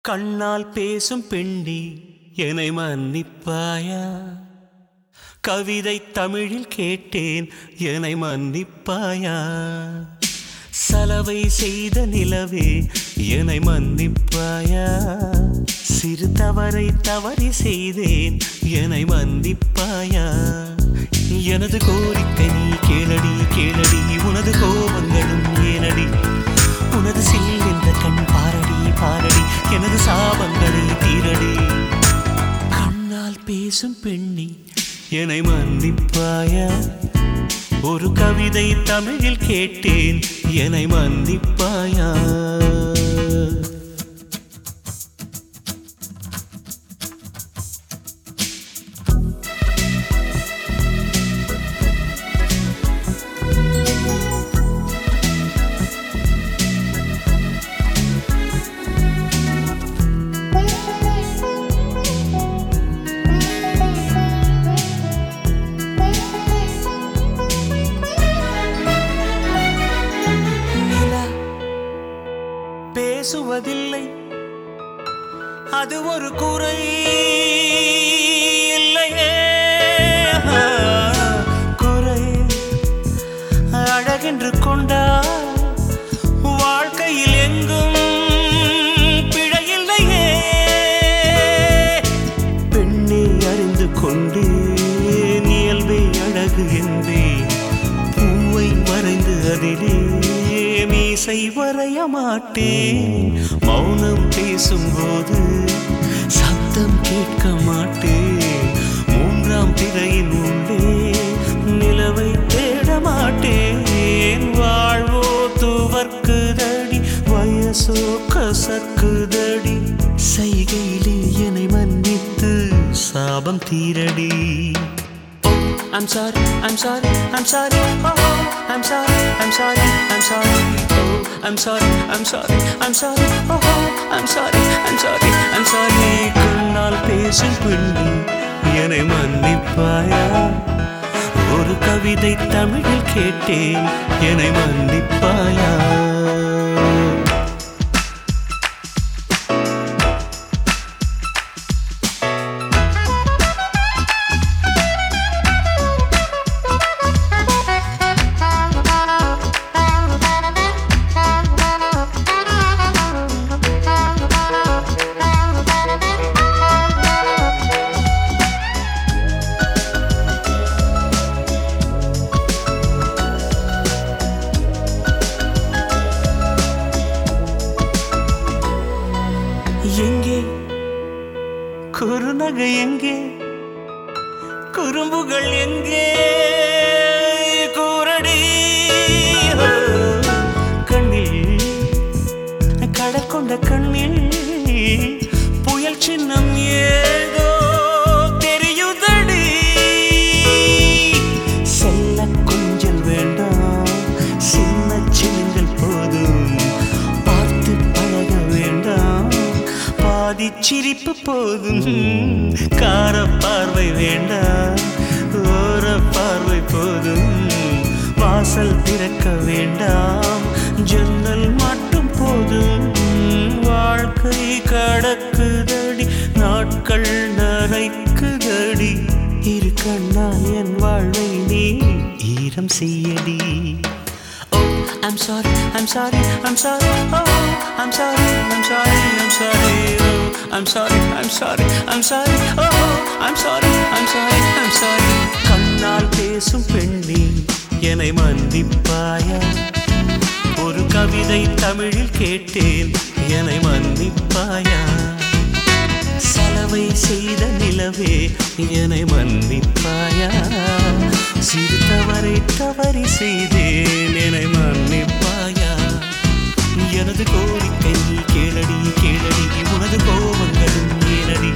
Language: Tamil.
கண்ணால் பேசும் பெண்ணி என்னை மன்னிப்பாயா கவிதை தமிழில் கேட்டேன் என்னை மன்னிப்பாயா சலவை செய்த நிலவே என்னை மன்னிப்பாயா சிறு தவறை தவறி செய்தேன் என்னை மன்னிப்பாயா எனது கோரிக்கை நீ கேளடி கேளடி உனது கோபங்களும் ஏனடி உனது சில் என்ற கண் பாரடி பாரடி எனது சாபங்களை தீரடி கண்ணால் பேசும் பெண்ணி என்னை மன்னிப்பாயா ஒரு கவிதை தமிழில் கேட்டேன் என்னை மன்னிப்பாயா நிலா பேசுவதில்லை அது ஒரு குறை இல்லையே குறை அழகென்று கொண்டால் வாழ்க்கையில் எங்கும் பிழையில்லையே பெண்ணை அறிந்து கொண்டே இயல்பே அழகு என்றேன் பூவை வரைந்து அதிலே மீசை வரைய மாட்டேன் மௌனம் பேசும்போது சத்தம் கேட்க மாட்டேன் மூன்றாம் திரையின் உள்ளே நிலவை தேட மாட்டேன் வாழ்வோ துவர்க்குதடி வயசோ கசக்குதடி செய்கையிலே என்னை மன்னித்து சாபம் தீரடி I'm sorry, I'm sorry, I'm sorry, oh, oh, I'm sorry, I'm sorry, I'm sorry, oh, I'm sorry, I'm sorry, I'm sorry, oh, oh, I'm sorry, I'm sorry, I'm sorry. கண்ணால் பேசும் பெண்ணி என்னை மன்னிப்பாயா ஒரு கவிதை தமிழில் கேட்டேன் என்னை மன்னிப்பாயா எங்கே குறுநகை எங்கே குறும்புகள் எங்கே கூரடி கண்ணில் கடல் கொண்ட கண்ணில் புயல் சின்னம் ஏதோ தெரியுதடி செல்ல கொஞ்சல் வேண்டாம் சின்ன சின்னங்கள் போதும் பார்த்து பழக வேண்டாம் பாதி சிரிப்பு போதும் கார பார்வை வேண்டாம் ஓர பார்வை போதும் வாசல் திறக்க வேண்டாம் ஜன்னல் மட்டும் போதும் வாழ்க்கை கடக்குதடி நாட்கள் நரைக்குதடி இரு கண்ணால் என் வாழ்வை நீ ஈரம் செய்யடி Oh, I'm sorry, I'm sorry, I'm sorry, oh, I'm sorry, I'm sorry, I'm sorry, oh, I'm sorry, I'm sorry, I'm sorry, oh, I'm sorry, I'm sorry, I'm sorry. கண்ணால் பேசும் பெண்ணி என்னை மன்னிப்பாயா ஒரு கவிதை தமிழில் கேட்டேன் என்னை மன்னிப்பாயா சலவை செய்த நிலவே என்னை மன்னிப்பாயா சிறு தவறை தவறி செய்தேன் என்னை மன்னிப்பாயா எனது கோரிக்கை நீ கேளடி கேளடி உனது கோபங்களும் ஏனடி